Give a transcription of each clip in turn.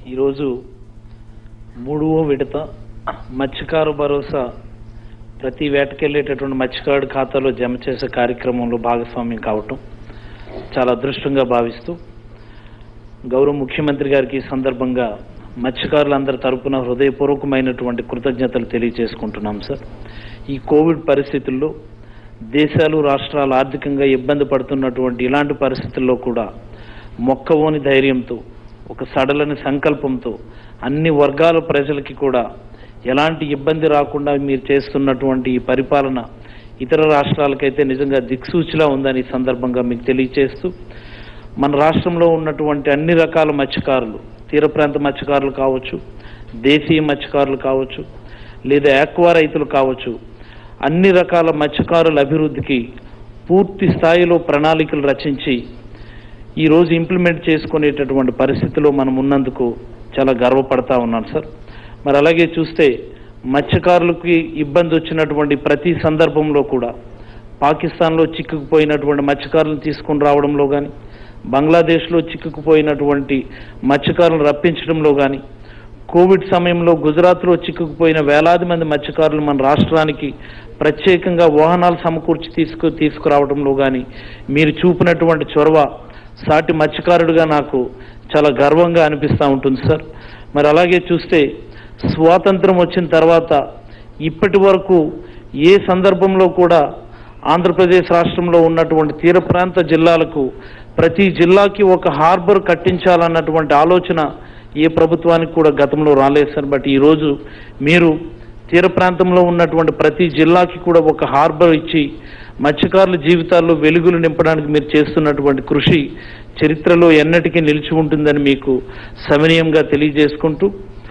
ఈరోజు మూడవ విడత మత్స్యకారు భరోసా ప్రతి వేటకెళ్ళేటటువంటి మత్స్యకారుడి ఖాతాలో జమ చేసే కార్యక్రమంలో భాగస్వామ్యం కావటం చాలా అదృష్టంగా భావిస్తూ గౌరవ ముఖ్యమంత్రి గారికి ఈ సందర్భంగా మత్స్యకారులందరి తరపున హృదయపూర్వకమైనటువంటి కృతజ్ఞతలు తెలియజేసుకుంటున్నాం సార్ ఈ కోవిడ్ పరిస్థితుల్లో దేశాలు రాష్ట్రాలు ఆర్థికంగా ఇబ్బంది పడుతున్నటువంటి ఇలాంటి పరిస్థితుల్లో కూడా మొక్కవోని ధైర్యంతో ఒక సడలని సంకల్పంతో అన్ని వర్గాల ప్రజలకి కూడా ఎలాంటి ఇబ్బంది రాకుండా మీరు చేస్తున్నటువంటి ఈ పరిపాలన ఇతర రాష్ట్రాలకైతే నిజంగా దిక్సూచిలా ఉందని ఈ సందర్భంగా మీకు తెలియజేస్తూ మన రాష్ట్రంలో ఉన్నటువంటి అన్ని రకాల మత్స్యకారులు తీర ప్రాంత మత్స్యకారులు కావచ్చు దేశీయ మత్స్యకారులు కావచ్చు లేదా ఆక్వా రైతులు కావచ్చు అన్ని రకాల మత్స్యకారుల అభివృద్ధికి పూర్తి స్థాయిలో ప్రణాళికలు రచించి ఈ రోజు ఇంప్లిమెంట్ చేసుకునేటటువంటి పరిస్థితిలో మనం ఉన్నందుకు చాలా గర్వపడతా ఉన్నాను సార్ మరి అలాగే చూస్తే మత్స్యకారులకి ఇబ్బంది వచ్చినటువంటి ప్రతి సందర్భంలో కూడా పాకిస్తాన్లో చిక్కుకుపోయినటువంటి మత్స్యకారులను తీసుకొని రావడంలో కానీ బంగ్లాదేశ్లో చిక్కుకుపోయినటువంటి మత్స్యకారులను రప్పించడంలో కానీ కోవిడ్ సమయంలో గుజరాత్లో చిక్కుకుపోయిన వేలాది మంది మత్స్యకారులు మన రాష్ట్రానికి ప్రత్యేకంగా వాహనాలు సమకూర్చి తీసుకు తీసుకురావడంలో కానీ మీరు చూపినటువంటి చొరవ సాటి మత్స్యకారుడిగా నాకు చాలా గర్వంగా అనిపిస్తూ ఉంటుంది సార్ మరి అలాగే చూస్తే స్వాతంత్రం వచ్చిన తర్వాత ఇప్పటి వరకు ఏ సందర్భంలో కూడా ఆంధ్రప్రదేశ్ రాష్ట్రంలో ఉన్నటువంటి తీర ప్రాంత జిల్లాలకు ప్రతి జిల్లాకి ఒక హార్బర్ కట్టించాలన్నటువంటి ఆలోచన ఏ ప్రభుత్వానికి కూడా గతంలో రాలేదు సార్ బట్ ఈరోజు మీరు తీర ప్రాంతంలో ఉన్నటువంటి ప్రతి జిల్లాకి కూడా ఒక హార్బర్ ఇచ్చి మత్స్యకారుల జీవితాల్లో వెలుగులు నింపడానికి మీరు చేస్తున్నటువంటి కృషి చరిత్రలో ఎన్నటికీ నిలిచి ఉంటుందని మీకు సవినయంగా తెలియజేసుకుంటూ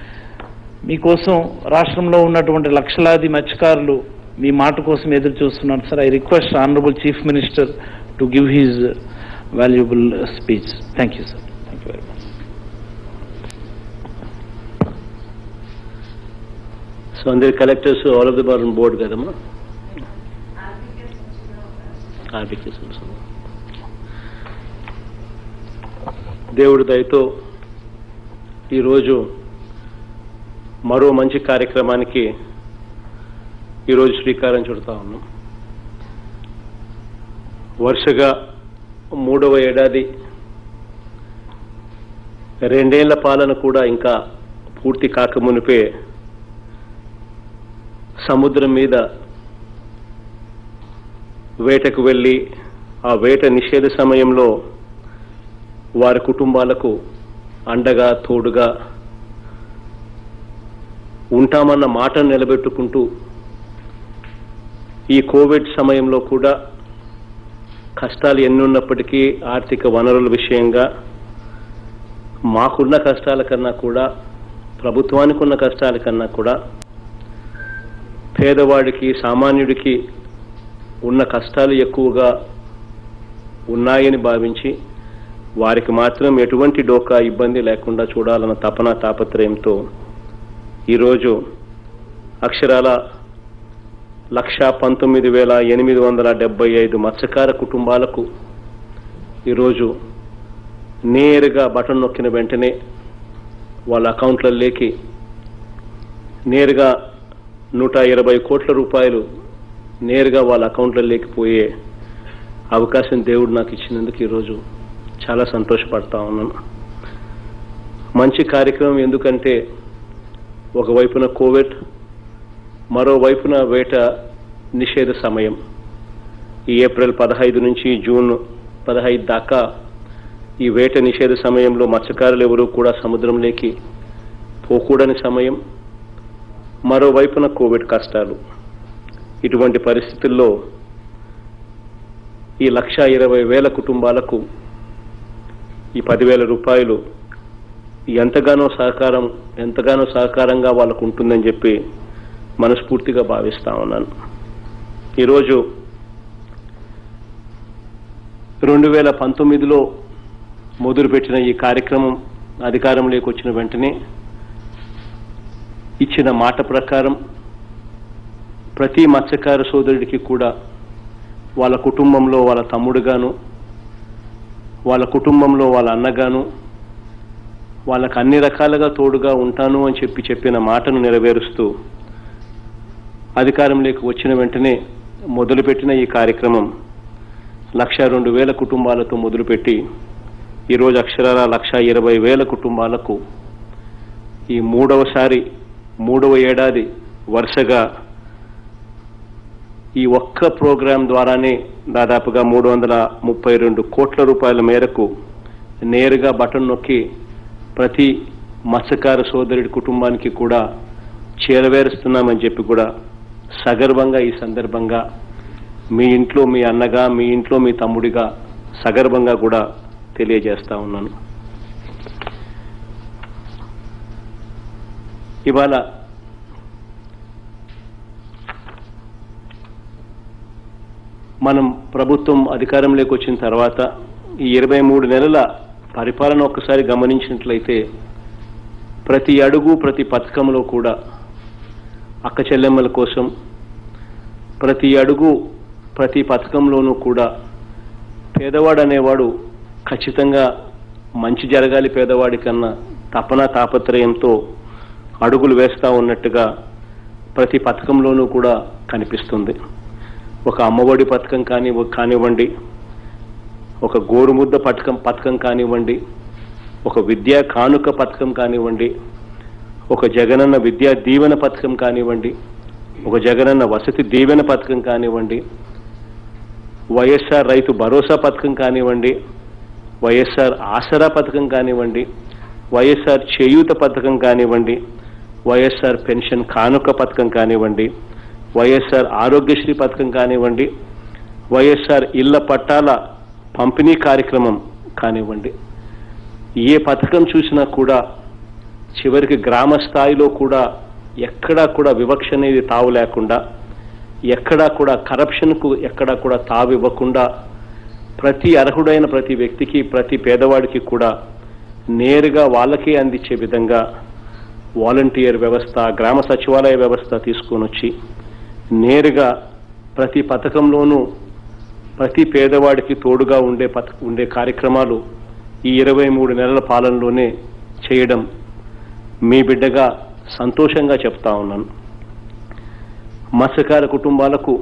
మీకోసం రాష్ట్రంలో ఉన్నటువంటి లక్షలాది మత్స్యకారులు మీ మాట కోసం ఎదురు చూస్తున్నారు sir I request honourable chief minister to give his valuable speech thank you sir thank you very much so అందరి collectors all of the bar board కదమ్మా ఆర్బికేస్ దేవుడి దయతో ఈరోజు మరో మంచి కార్యక్రమానికి ఈరోజు శ్రీకారం చుడతా ఉన్నాం వరుసగా మూడవ ఏడాది రెండేళ్ల పాలన కూడా ఇంకా పూర్తి కాకమునిపే సముద్రం మీద వేటకు వెళ్ళి ఆ వేట నిషేధ సమయంలో వారి కుటుంబాలకు అండగా తోడుగా ఉంటామన్న మాటను నిలబెట్టుకుంటూ ఈ కోవిడ్ సమయంలో కూడా కష్టాలు ఎన్ని ఉన్నప్పటికీ ఆర్థిక వనరుల విషయంగా మాకున్న కష్టాల కన్నా కూడా ప్రభుత్వానికి ఉన్న కష్టాల కన్నా కూడా పేదవాడికి సామాన్యుడికి ఉన్న కష్టాలు ఎక్కువగా ఉన్నాయని భావించి వారికి మాత్రం ఎటువంటి డోకా ఇబ్బంది లేకుండా చూడాలన్న తపన తాపత్రయంతో ఈరోజు అక్షరాల లక్ష పంతొమ్మిది వేల ఎనిమిది వందల డెబ్బై ఐదు మత్స్యకార కుటుంబాలకు ఈరోజు నేరుగా బటన్ నొక్కిన వెంటనే వాళ్ళ అకౌంట్లలోకి నేరుగా నూట ఇరవై కోట్ల రూపాయలు నేరుగా వాళ్ళ అకౌంట్లో లేకపోయే అవకాశం దేవుడు నాకు ఇచ్చినందుకు ఈరోజు చాలా సంతోషపడతా ఉన్నాను మంచి కార్యక్రమం ఎందుకంటే ఒకవైపున కోవిడ్ మరోవైపున వేట నిషేధ సమయం ఈ ఏప్రిల్ పదహైదు నుంచి జూన్ పదహైదు దాకా ఈ వేట నిషేధ సమయంలో మత్స్యకారులు ఎవరూ కూడా సముద్రంలోకి పోకూడని సమయం మరోవైపున కోవిడ్ కష్టాలు ఇటువంటి పరిస్థితుల్లో ఈ లక్ష ఇరవై వేల కుటుంబాలకు ఈ పదివేల రూపాయలు ఎంతగానో సహకారం ఎంతగానో సహకారంగా వాళ్ళకు ఉంటుందని చెప్పి మనస్ఫూర్తిగా భావిస్తా ఉన్నాను ఈరోజు రెండు వేల పంతొమ్మిదిలో మొదలుపెట్టిన ఈ కార్యక్రమం అధికారంలోకి వచ్చిన వెంటనే ఇచ్చిన మాట ప్రకారం ప్రతి మత్స్యకార సోదరుడికి కూడా వాళ్ళ కుటుంబంలో వాళ్ళ తమ్ముడుగాను వాళ్ళ కుటుంబంలో వాళ్ళ అన్నగాను వాళ్ళకు అన్ని రకాలుగా తోడుగా ఉంటాను అని చెప్పి చెప్పిన మాటను నెరవేరుస్తూ అధికారంలోకి వచ్చిన వెంటనే మొదలుపెట్టిన ఈ కార్యక్రమం లక్ష రెండు వేల కుటుంబాలతో మొదలుపెట్టి ఈరోజు అక్షరాల లక్ష ఇరవై వేల కుటుంబాలకు ఈ మూడవసారి మూడవ ఏడాది వరుసగా ఈ ఒక్క ప్రోగ్రాం ద్వారానే దాదాపుగా మూడు వందల ముప్పై రెండు కోట్ల రూపాయల మేరకు నేరుగా బటన్ నొక్కి ప్రతి మత్స్యకార సోదరుడి కుటుంబానికి కూడా చేరవేరుస్తున్నామని చెప్పి కూడా సగర్వంగా ఈ సందర్భంగా మీ ఇంట్లో మీ అన్నగా మీ ఇంట్లో మీ తమ్ముడిగా సగర్వంగా కూడా తెలియజేస్తా ఉన్నాను ఇవాళ మనం ప్రభుత్వం అధికారంలోకి వచ్చిన తర్వాత ఈ ఇరవై మూడు నెలల పరిపాలన ఒక్కసారి గమనించినట్లయితే ప్రతి అడుగు ప్రతి పథకంలో కూడా అక్క చెల్లెమ్మల కోసం ప్రతి అడుగు ప్రతి పథకంలోనూ కూడా పేదవాడు అనేవాడు ఖచ్చితంగా మంచి జరగాలి పేదవాడి కన్నా తపన తాపత్రయంతో అడుగులు వేస్తా ఉన్నట్టుగా ప్రతి పథకంలోనూ కూడా కనిపిస్తుంది ఒక అమ్మఒడి పథకం కాని కానివ్వండి ఒక గోరుముద్ద పథకం పథకం కానివ్వండి ఒక విద్యా కానుక పథకం కానివ్వండి ఒక జగనన్న విద్యా దీవెన పథకం కానివ్వండి ఒక జగనన్న వసతి దీవెన పథకం కానివ్వండి వైఎస్ఆర్ రైతు భరోసా పథకం కానివ్వండి వైఎస్ఆర్ ఆసరా పథకం కానివ్వండి వైఎస్ఆర్ చేయూత పథకం కానివ్వండి వైఎస్ఆర్ పెన్షన్ కానుక పథకం కానివ్వండి వైఎస్ఆర్ ఆరోగ్యశ్రీ పథకం కానివ్వండి వైఎస్ఆర్ ఇళ్ల పట్టాల పంపిణీ కార్యక్రమం కానివ్వండి ఏ పథకం చూసినా కూడా చివరికి గ్రామ స్థాయిలో కూడా ఎక్కడా కూడా వివక్ష అనేది తావు లేకుండా ఎక్కడా కూడా కరప్షన్కు ఎక్కడా కూడా తావు ఇవ్వకుండా ప్రతి అర్హుడైన ప్రతి వ్యక్తికి ప్రతి పేదవాడికి కూడా నేరుగా వాళ్ళకే అందించే విధంగా వాలంటీర్ వ్యవస్థ గ్రామ సచివాలయ వ్యవస్థ తీసుకొని వచ్చి నేరుగా ప్రతి పథకంలోనూ ప్రతి పేదవాడికి తోడుగా ఉండే పథ ఉండే కార్యక్రమాలు ఈ ఇరవై మూడు నెలల పాలనలోనే చేయడం మీ బిడ్డగా సంతోషంగా చెప్తా ఉన్నాను మత్స్యకార కుటుంబాలకు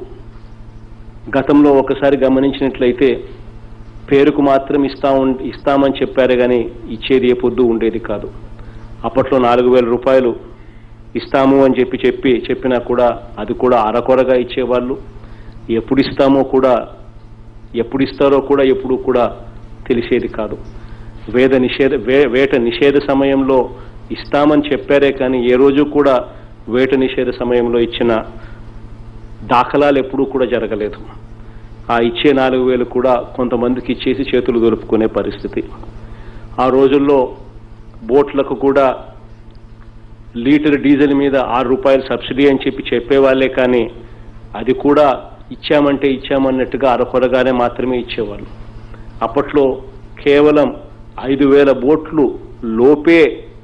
గతంలో ఒకసారి గమనించినట్లయితే పేరుకు మాత్రం ఇస్తా ఉం- ఇస్తామని చెప్పారు కానీ ఇచ్చేది ఏ పొద్దు ఉండేది కాదు అప్పట్లో నాలుగు వేల రూపాయలు ఇస్తాము అని చెప్పి చెప్పి చెప్పినా కూడా అది కూడా అరకొరగా ఇచ్చేవాళ్ళు ఎప్పుడు ఇస్తామో కూడా ఎప్పుడు ఇస్తారో కూడా ఎప్పుడు కూడా తెలిసేది కాదు వేద నిషేధ వే వేట నిషేధ సమయంలో ఇస్తామని చెప్పారే కానీ ఏ రోజు కూడా వేట నిషేధ సమయంలో ఇచ్చిన దాఖలాలు ఎప్పుడూ కూడా జరగలేదు ఆ ఇచ్చే నాలుగు వేలు కూడా కొంతమందికి ఇచ్చేసి చేతులు దొరుపుకునే పరిస్థితి ఆ రోజుల్లో బోట్లకు కూడా లీటర్ డీజిల్ మీద ఆరు రూపాయలు సబ్సిడీ అని చెప్పి చెప్పేవాళ్ళే కానీ అది కూడా ఇచ్చామంటే ఇచ్చామన్నట్టుగా అరకొరగానే మాత్రమే ఇచ్చేవాళ్ళు అప్పట్లో కేవలం ఐదు వేల బోట్లు లోపే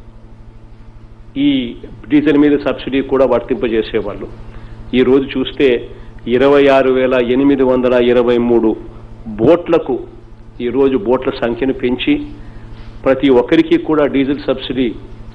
ఈ డీజిల్ మీద సబ్సిడీ కూడా వర్తింపజేసేవాళ్ళు ఈ రోజు చూస్తే ఇరవై ఆరు వేల ఎనిమిది వందల ఇరవై మూడు బోట్లకు ఈరోజు బోట్ల సంఖ్యను పెంచి ప్రతి ఒక్కరికి కూడా డీజిల్ సబ్సిడీ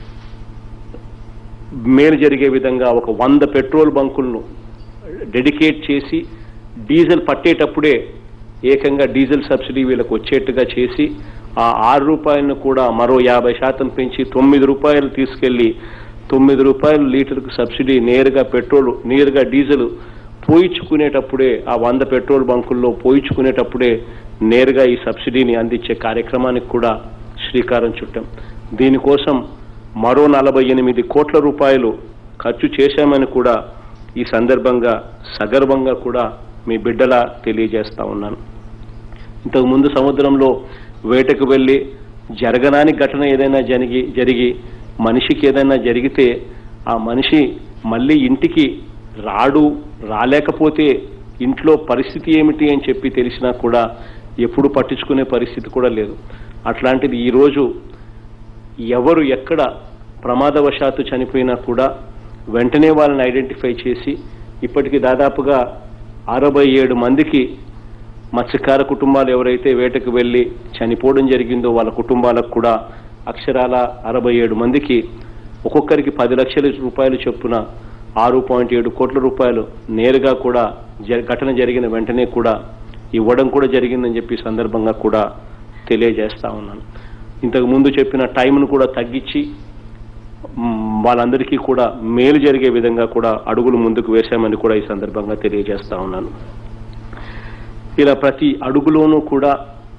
మేలు జరిగే విధంగా ఒక వంద పెట్రోల్ బంకులను డెడికేట్ చేసి డీజిల్ పట్టేటప్పుడే ఏకంగా డీజిల్ సబ్సిడీ వీళ్ళకు వచ్చేట్టుగా చేసి ఆ ఆరు రూపాయలను కూడా మరో యాభై శాతం పెంచి తొమ్మిది రూపాయలు తీసుకెళ్లి తొమ్మిది రూపాయలు లీటర్కు సబ్సిడీ నేరుగా పెట్రోల్ నేరుగా డీజిల్ పోయించుకునేటప్పుడే ఆ వంద పెట్రోల్ బంకుల్లో పోయించుకునేటప్పుడే నేరుగా ఈ సబ్సిడీని అందించే కార్యక్రమానికి కూడా శ్రీకారం చుట్టాం దీనికోసం మరో నలభై ఎనిమిది కోట్ల రూపాయలు ఖర్చు చేశామని కూడా ఈ సందర్భంగా సగర్వంగా కూడా మీ బిడ్డలా తెలియజేస్తా ఉన్నాను ఇంతకు ముందు సముద్రంలో వేటకు వెళ్ళి జరగనాని ఘటన ఏదైనా జరిగి జరిగి మనిషికి ఏదైనా జరిగితే ఆ మనిషి మళ్ళీ ఇంటికి రాడు రాలేకపోతే ఇంట్లో పరిస్థితి ఏమిటి అని చెప్పి తెలిసినా కూడా ఎప్పుడు పట్టించుకునే పరిస్థితి కూడా లేదు అట్లాంటిది ఈరోజు ఎవరు ఎక్కడ ప్రమాదవశాత్తు చనిపోయినా కూడా వెంటనే వాళ్ళని ఐడెంటిఫై చేసి ఇప్పటికి దాదాపుగా అరవై ఏడు మందికి మత్స్యకార కుటుంబాలు ఎవరైతే వేటకు వెళ్ళి చనిపోవడం జరిగిందో వాళ్ళ కుటుంబాలకు కూడా అక్షరాల అరవై ఏడు మందికి ఒక్కొక్కరికి పది లక్షల రూపాయలు చొప్పున ఆరు పాయింట్ ఏడు కోట్ల రూపాయలు నేరుగా కూడా జ- ఘటన జరిగిన వెంటనే కూడా ఇవ్వడం కూడా జరిగిందని చెప్పి ఈ సందర్భంగా కూడా తెలియజేస్తా ఉన్నాను ఇంతకు ముందు చెప్పిన టైంను కూడా తగ్గించి మ్, వాళ్ళందరికీ కూడా మేలు జరిగే విధంగా కూడా అడుగులు ముందుకు వేశామని కూడా ఈ సందర్భంగా తెలియజేస్తా ఉన్నాను ఇలా ప్రతి అడుగులోనూ కూడా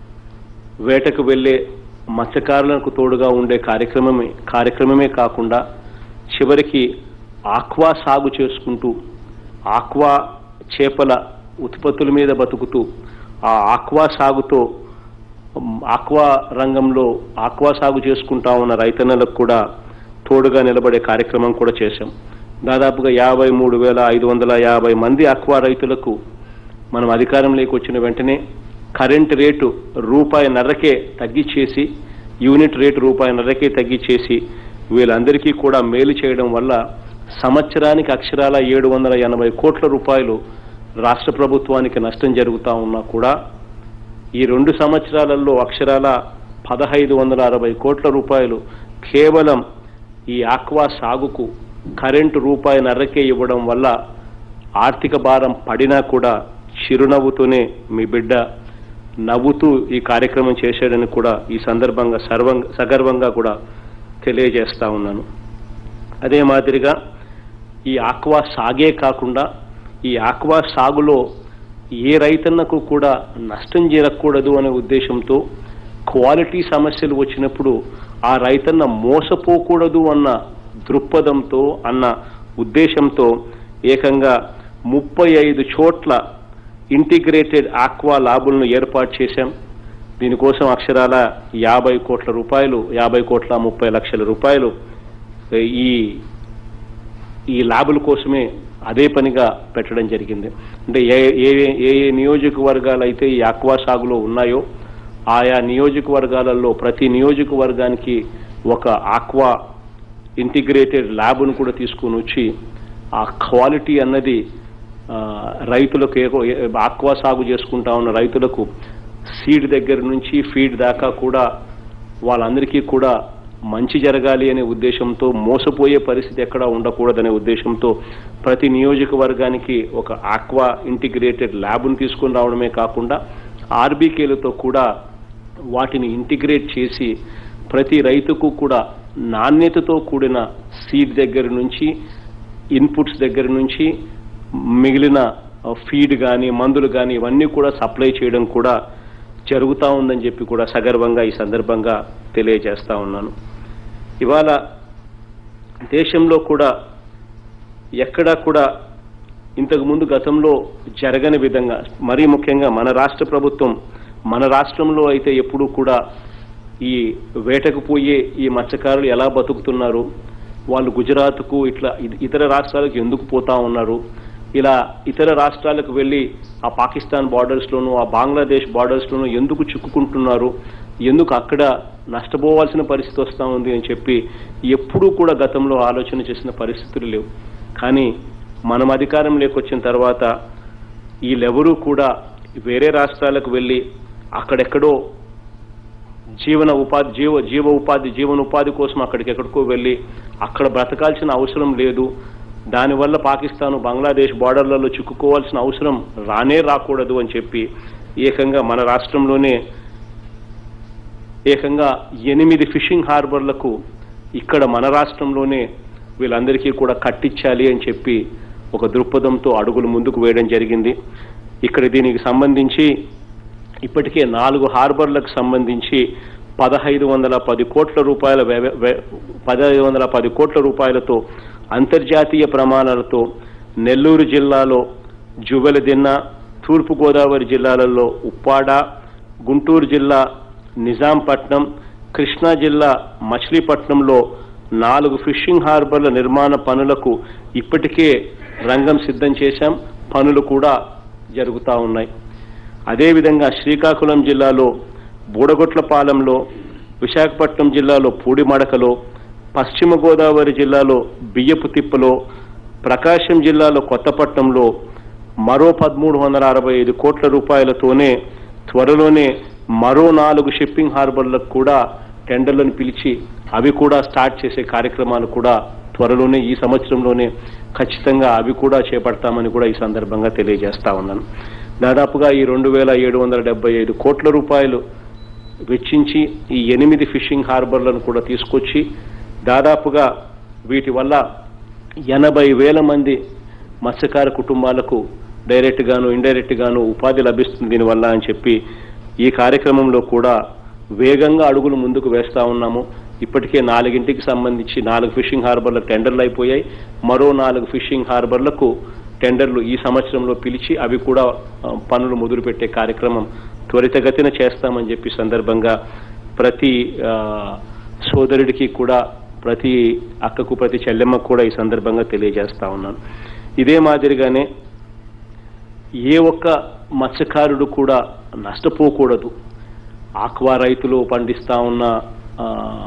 వేటకు వెళ్ళే మత్స్యకారులకు తోడుగా ఉండే కార్యక్రమమే కార్యక్రమమే కాకుండా చివరికి ఆక్వా సాగు చేసుకుంటూ ఆక్వా చేపల ఉత్పత్తుల మీద బతుకుతూ ఆ ఆక్వా సాగుతో మ్, ఆక్వా రంగంలో ఆక్వా సాగు చేసుకుంటా ఉన్న రైతన్నలకు కూడా తోడుగా నిలబడే కార్యక్రమం కూడా చేశాం దాదాపుగా యాభై మూడు వేల ఐదు వందల యాభై మంది ఆక్వా రైతులకు మనం అధికారంలోకి వచ్చిన వెంటనే కరెంట్ రేటు రూపాయి నర్రకే తగ్గించేసి యూనిట్ రేటు రూపాయి నర్రకే తగ్గించేసి వీళ్ళందరికీ కూడా మేలు చేయడం వల్ల సంవత్సరానికి అక్షరాల ఏడు వందల ఎనభై కోట్ల రూపాయలు రాష్ట్ర ప్రభుత్వానికి నష్టం జరుగుతా ఉన్నా కూడా ఈ రెండు సంవత్సరాలలో అక్షరాల పదహైదు వందల అరవై కోట్ల రూపాయలు కేవలం ఈ ఆక్వా సాగుకు కరెంటు రూపాయి నర్రకే ఇవ్వడం వల్ల ఆర్థిక భారం పడినా కూడా చిరునవ్వుతూనే మీ బిడ్డ నవ్వుతూ ఈ కార్యక్రమం చేశాడని కూడా ఈ సందర్భంగా సర్వంగా సగర్వంగా కూడా తెలియజేస్తా ఉన్నాను అదే మాదిరిగా ఈ ఆక్వా సాగే కాకుండా ఈ ఆక్వా సాగులో ఏ రైతన్నకు కూడా నష్టం జరగకూడదు అనే ఉద్దేశంతో క్వాలిటీ సమస్యలు వచ్చినప్పుడు ఆ రైతన్న మోసపోకూడదు అన్న దృక్పథంతో అన్న ఉద్దేశంతో ఏకంగా ముప్పై ఐదు చోట్ల ఇంటిగ్రేటెడ్ ఆక్వా ల్యాబులను ఏర్పాటు చేశాం దీనికోసం అక్షరాల యాభై కోట్ల రూపాయలు యాభై కోట్ల ముప్పై లక్షల రూపాయలు ఈ ఈ ల్యాబుల కోసమే అదే పనిగా పెట్టడం జరిగింది అంటే ఏ ఏ ఏ ఏ నియోజకవర్గాలు అయితే ఈ ఆక్వా సాగులో ఉన్నాయో ఆయా నియోజకవర్గాలలో ప్రతి నియోజకవర్గానికి ఒక ఆక్వా ఇంటిగ్రేటెడ్ ల్యాబ్ను కూడా తీసుకొని వచ్చి ఆ క్వాలిటీ అన్నది ఆ, రైతులకు ఏ- ఏ- ఆక్వా సాగు చేసుకుంటా ఉన్న రైతులకు సీడ్ దగ్గర నుంచి ఫీడ్ దాకా కూడా వాళ్ళందరికీ కూడా మంచి జరగాలి అనే ఉద్దేశంతో మోసపోయే పరిస్థితి ఎక్కడా ఉండకూడదనే ఉద్దేశంతో ప్రతి నియోజకవర్గానికి ఒక ఆక్వా ఇంటిగ్రేటెడ్ ల్యాబ్ను తీసుకొని రావడమే కాకుండా ఆర్బీకేలతో కూడా వాటిని ఇంటిగ్రేట్ చేసి ప్రతి రైతుకు కూడా నాణ్యతతో కూడిన సీడ్ దగ్గర నుంచి ఇన్పుట్స్ దగ్గర నుంచి మిగిలిన ఫీడ్ కానీ మందులు కానీ ఇవన్నీ కూడా సప్లై చేయడం కూడా జరుగుతూ ఉందని చెప్పి కూడా సగర్వంగా ఈ సందర్భంగా తెలియజేస్తా ఉన్నాను ఇవాళ దేశంలో కూడా ఎక్కడా కూడా ఇంతకు ముందు గతంలో జరగని విధంగా మరీ ముఖ్యంగా మన రాష్ట్ర ప్రభుత్వం మన రాష్ట్రంలో అయితే ఎప్పుడూ కూడా ఈ వేటకు పోయే ఈ మత్స్యకారులు ఎలా బతుకుతున్నారు వాళ్ళు గుజరాత్కు ఇట్లా ఇ- ఇతర రాష్ట్రాలకు ఎందుకు పోతా ఉన్నారు ఇలా ఇతర రాష్ట్రాలకు వెళ్ళి ఆ పాకిస్తాన్ బార్డర్స్లోనూ ఆ బంగ్లాదేశ్ బార్డర్స్లోనూ ఎందుకు చిక్కుకుంటున్నారు ఎందుకు అక్కడ నష్టపోవాల్సిన పరిస్థితి వస్తూ ఉంది అని చెప్పి ఎప్పుడూ కూడా గతంలో ఆలోచన చేసిన పరిస్థితులు లేవు కానీ మనం అధికారం లేకొచ్చిన తర్వాత వీళ్ళెవరూ కూడా వేరే రాష్ట్రాలకు వెళ్ళి అక్కడెక్కడో జీవన ఉపాధి జీవ జీవ ఉపాధి జీవన ఉపాధి కోసం అక్కడికి ఎక్కడికో వెళ్ళి అక్కడ బ్రతకాల్సిన అవసరం లేదు దానివల్ల పాకిస్తాన్ బంగ్లాదేశ్ బార్డర్లలో చిక్కుకోవాల్సిన అవసరం రానే రాకూడదు అని చెప్పి ఏకంగా మన రాష్ట్రంలోనే ఏకంగా ఎనిమిది ఫిషింగ్ హార్బర్లకు ఇక్కడ మన రాష్ట్రంలోనే వీళ్ళందరికీ కూడా కట్టించాలి అని చెప్పి ఒక దృక్పథంతో అడుగులు ముందుకు వేయడం జరిగింది ఇక్కడ దీనికి సంబంధించి ఇప్పటికే నాలుగు హార్బర్లకు సంబంధించి పదహైదు వందల పది కోట్ల రూపాయల వ్యవ- వ్య- పదహైదు వందల పది కోట్ల రూపాయలతో అంతర్జాతీయ ప్రమాణాలతో నెల్లూరు జిల్లాలో జువెలదిన్న తూర్పుగోదావరి జిల్లాలలో ఉప్పాడ గుంటూరు జిల్లా నిజాంపట్నం కృష్ణా జిల్లా మచిలీపట్నంలో నాలుగు ఫిషింగ్ హార్బర్ల నిర్మాణ పనులకు ఇప్పటికే రంగం సిద్ధం చేశాం పనులు కూడా జరుగుతూ ఉన్నాయి అదేవిధంగా శ్రీకాకుళం జిల్లాలో బూడగొట్లపాలెంలో విశాఖపట్నం జిల్లాలో పూడిమడకలో పశ్చిమ గోదావరి జిల్లాలో బియ్యపు తిప్పలో ప్రకాశం జిల్లాలో కొత్తపట్నంలో మరో పదమూడు వందల అరవై ఐదు కోట్ల రూపాయలతోనే త్వరలోనే మరో నాలుగు షిప్పింగ్ హార్బర్లకు కూడా టెండర్లను పిలిచి అవి కూడా స్టార్ట్ చేసే కార్యక్రమాలు కూడా త్వరలోనే ఈ సంవత్సరంలోనే ఖచ్చితంగా అవి కూడా చేపడతామని కూడా ఈ సందర్భంగా తెలియజేస్తా ఉన్నాను దాదాపుగా ఈ రెండు వేల ఏడు వందల డెబ్బై ఐదు కోట్ల రూపాయలు వెచ్చించి ఈ ఎనిమిది ఫిషింగ్ హార్బర్లను కూడా తీసుకొచ్చి దాదాపుగా వీటి వల్ల ఎనభై వేల మంది మత్స్యకార కుటుంబాలకు డైరెక్ట్ గాను ఇండైరెక్ట్ గాను ఉపాధి లభిస్తుంది దీనివల్ల అని చెప్పి ఈ కార్యక్రమంలో కూడా వేగంగా అడుగులు ముందుకు వేస్తా ఉన్నాము ఇప్పటికే నాలుగింటికి సంబంధించి నాలుగు ఫిషింగ్ హార్బర్లకు టెండర్లు అయిపోయాయి మరో నాలుగు ఫిషింగ్ హార్బర్లకు టెండర్లు ఈ సంవత్సరంలో పిలిచి అవి కూడా ఆ, పనులు మొదలుపెట్టే కార్యక్రమం త్వరితగతిన చేస్తామని చెప్పి సందర్భంగా ప్రతి ఆ, సోదరుడికి కూడా ప్రతి అక్కకు ప్రతి చెల్లెమ్మకు కూడా ఈ సందర్భంగా తెలియజేస్తా ఉన్నాను ఇదే మాదిరిగానే ఏ ఒక్క మత్స్యకారుడు కూడా నష్టపోకూడదు ఆక్వా రైతులు పండిస్తా ఉన్న ఆ,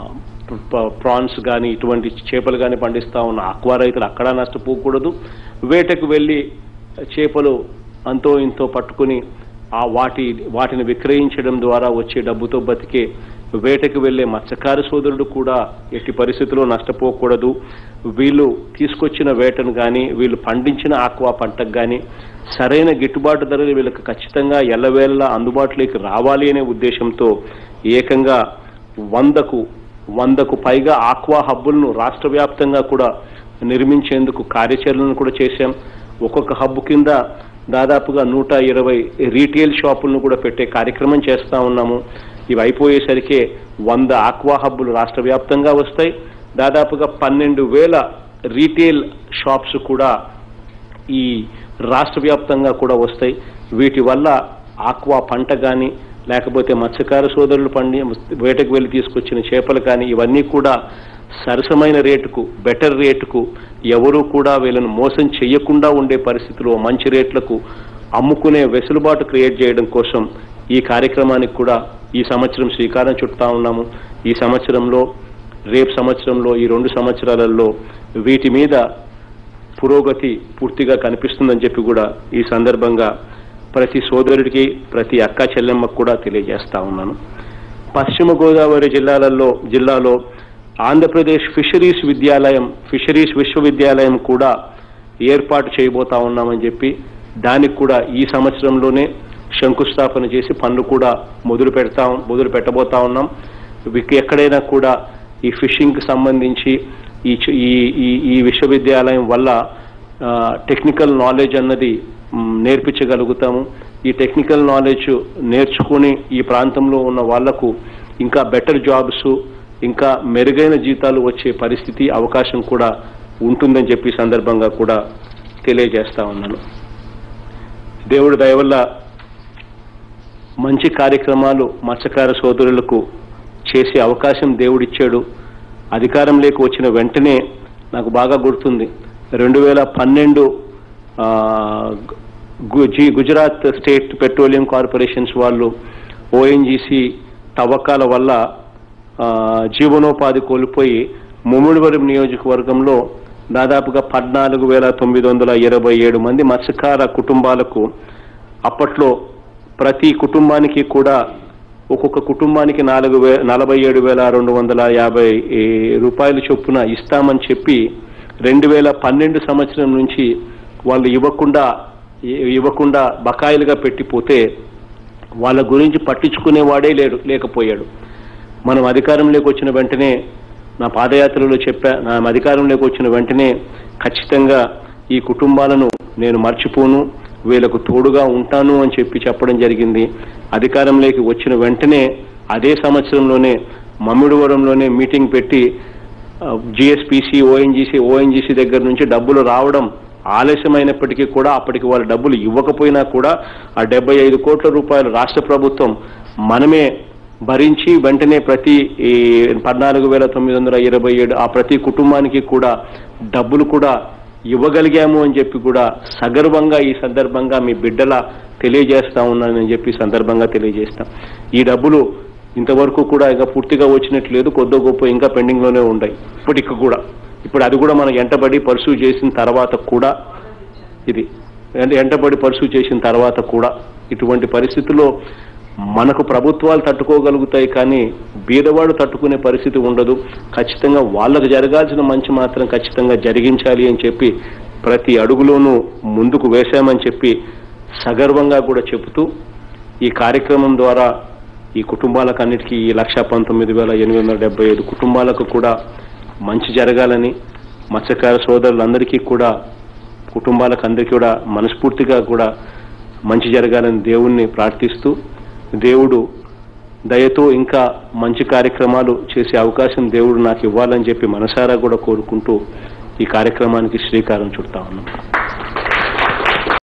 ప- ప్రాన్స్ కానీ ఇటువంటి చేపలు కానీ పండిస్తా ఉన్న ఆక్వా రైతులు అక్కడ నష్టపోకూడదు వేటకు వెళ్ళి చేపలు అంతో ఇంతో పట్టుకుని ఆ వాటి వాటిని విక్రయించడం ద్వారా వచ్చే డబ్బుతో బతికే వేటకు వెళ్ళే మత్స్యకార సోదరుడు కూడా ఎట్టి పరిస్థితుల్లో నష్టపోకూడదు వీళ్ళు తీసుకొచ్చిన వేటను కానీ వీళ్ళు పండించిన ఆక్వా పంటకు కానీ సరైన గిట్టుబాటు ధరలు వీళ్ళకి ఖచ్చితంగా ఎల్లవేళలా అందుబాటులోకి రావాలి అనే ఉద్దేశంతో ఏకంగా వందకు వందకు పైగా ఆక్వా హబ్బులను రాష్ట్ర వ్యాప్తంగా కూడా నిర్మించేందుకు కార్యాచరణను కూడా చేశాం ఒక్కొక్క హబ్బు కింద దాదాపుగా నూట ఇరవై రీటైల్ షాపులను కూడా పెట్టే కార్యక్రమం చేస్తా ఉన్నాము ఇవి అయిపోయేసరికి వంద ఆక్వా హబ్బులు రాష్ట్ర వ్యాప్తంగా వస్తాయి దాదాపుగా పన్నెండు వేల రీటైల్ షాప్స్ కూడా ఈ రాష్ట్ర వ్యాప్తంగా కూడా వస్తాయి వీటి వల్ల ఆక్వా పంట కానీ లేకపోతే మత్స్యకార సోదరులు పండి వేటకు వెళ్ళి తీసుకొచ్చిన చేపలు కానీ ఇవన్నీ కూడా సరసమైన రేటుకు బెటర్ రేటుకు ఎవరూ కూడా వీళ్ళను మోసం చేయకుండా ఉండే పరిస్థితిలో మంచి రేట్లకు అమ్ముకునే వెసులుబాటు క్రియేట్ చేయడం కోసం ఈ కార్యక్రమానికి కూడా ఈ సంవత్సరం శ్రీకారం చుడతా ఉన్నాము ఈ సంవత్సరంలో రేపు సంవత్సరంలో ఈ రెండు సంవత్సరాలలో వీటి మీద పురోగతి పూర్తిగా కనిపిస్తుందని చెప్పి కూడా ఈ సందర్భంగా ప్రతి సోదరుడికి ప్రతి అక్క చెల్లెమ్మకు కూడా తెలియజేస్తా ఉన్నాను పశ్చిమ గోదావరి జిల్లాలలో జిల్లాలో ఆంధ్రప్రదేశ్ ఫిషరీస్ విద్యాలయం ఫిషరీస్ విశ్వవిద్యాలయం కూడా ఏర్పాటు చేయబోతా ఉన్నామని చెప్పి దానికి కూడా ఈ సంవత్సరంలోనే శంకుస్థాపన చేసి పనులు కూడా మొదలు పెడతా మొదలు పెట్టబోతా ఉన్నాం విక్- ఎక్కడైనా కూడా ఈ ఫిషింగ్కి సంబంధించి ఈ చ- ఈ ఈ- ఈ విశ్వవిద్యాలయం వల్ల ఆ, టెక్నికల్ నాలెడ్జ్ అన్నది మ్, నేర్పించగలుగుతాము ఈ టెక్నికల్ నాలెడ్జ్ నేర్చుకుని ఈ ప్రాంతంలో ఉన్న వాళ్లకు ఇంకా బెటర్ జాబ్స్ ఇంకా మెరుగైన జీతాలు వచ్చే పరిస్థితి అవకాశం కూడా ఉంటుందని చెప్పి ఈ సందర్భంగా కూడా తెలియజేస్తా ఉన్నాను దేవుడి దయ వల్ల మంచి కార్యక్రమాలు మత్స్యకార సోదరులకు చేసే అవకాశం దేవుడిచ్చాడు అధికారంలోకి వచ్చిన వెంటనే నాకు బాగా గుర్తుంది రెండు వేల పన్నెండు ఆ, గు- జి- గుజరాత్ స్టేట్ పెట్రోలియం కార్పొరేషన్స్ వాళ్ళు ఓఎన్జీసీ తవ్వకాల వల్ల ఆ, జీవనోపాధి కోల్పోయి ముమ్మిడివరం నియోజకవర్గంలో దాదాపుగా పద్నాలుగు వేల తొమ్మిది వందల ఇరవై ఏడు మంది మత్స్యకార కుటుంబాలకు అప్పట్లో ప్రతి కుటుంబానికి కూడా ఒక్కొక్క కుటుంబానికి నాలుగు వే నలభై ఏడు వేల రెండు వందల యాభై ఏ, రూపాయలు చొప్పున ఇస్తామని చెప్పి రెండు వేల పన్నెండు సంవత్సరం నుంచి వాళ్ళు ఇవ్వకుండా ఇ- ఇవ్వకుండా బకాయిలుగా పెట్టిపోతే వాళ్ళ గురించి పట్టించుకునేవాడే లేడు లేకపోయాడు మనం అధికారంలోకి వచ్చిన వెంటనే నా పాదయాత్రలో చెప్పా నా అధికారంలోకి వచ్చిన వెంటనే ఖచ్చితంగా ఈ కుటుంబాలను నేను మర్చిపోను వీళ్ళకు తోడుగా ఉంటాను అని చెప్పి చెప్పడం జరిగింది అధికారంలోకి వచ్చిన వెంటనే అదే సంవత్సరంలోనే మమ్మిడివరంలోనే మీటింగ్ పెట్టి జిఎస్పిసి ఓఎన్జీసీ ఓఎన్జీసీ దగ్గర నుంచి డబ్బులు రావడం ఆలస్యమైనప్పటికీ కూడా అప్పటికి వాళ్ళు డబ్బులు ఇవ్వకపోయినా కూడా ఆ డెబ్బై ఐదు కోట్ల రూపాయలు రాష్ట్ర ప్రభుత్వం మనమే భరించి వెంటనే ప్రతి ఈ పద్నాలుగు వేల తొమ్మిది వందల ఇరవై ఏడు ఆ ప్రతి కుటుంబానికి కూడా డబ్బులు కూడా ఇవ్వగలిగాము అని చెప్పి కూడా సగర్వంగా ఈ సందర్భంగా మీ బిడ్డల తెలియజేస్తా ఉన్నానని చెప్పి ఈ సందర్భంగా తెలియజేస్తాం ఈ డబ్బులు ఇంతవరకు కూడా ఇంకా పూర్తిగా వచ్చినట్లేదు కొద్ది గొప్ప ఇంకా పెండింగ్ లోనే ఉన్నాయి ఇప్పటికి కూడా ఇప్పుడు అది కూడా మనం ఎంటబడి పర్సూ చేసిన తర్వాత కూడా ఇది అంటే ఎంటబడి పర్సూ చేసిన తర్వాత కూడా ఇటువంటి పరిస్థితుల్లో మనకు ప్రభుత్వాలు తట్టుకోగలుగుతాయి కానీ బీదవాడు తట్టుకునే పరిస్థితి ఉండదు ఖచ్చితంగా వాళ్ళకు జరగాల్సిన మంచి మాత్రం ఖచ్చితంగా జరిగించాలి అని చెప్పి ప్రతి అడుగులోనూ ముందుకు వేశామని చెప్పి సగర్వంగా కూడా చెబుతూ ఈ కార్యక్రమం ద్వారా ఈ కుటుంబాలకు అన్నిటికీ ఈ లక్ష పంతొమ్మిది వేల ఎనిమిది వందల డెబ్బై ఐదు కుటుంబాలకు కూడా మంచి జరగాలని మత్స్యకార సోదరులందరికీ కూడా కుటుంబాలకు అందరికీ కూడా మనస్ఫూర్తిగా కూడా మంచి జరగాలని దేవుణ్ణి ప్రార్థిస్తూ దేవుడు దయతో ఇంకా మంచి కార్యక్రమాలు చేసే అవకాశం దేవుడు నాకు ఇవ్వాలని చెప్పి మనసారా కూడా కోరుకుంటూ ఈ కార్యక్రమానికి శ్రీకారం చుడతా ఉన్నాం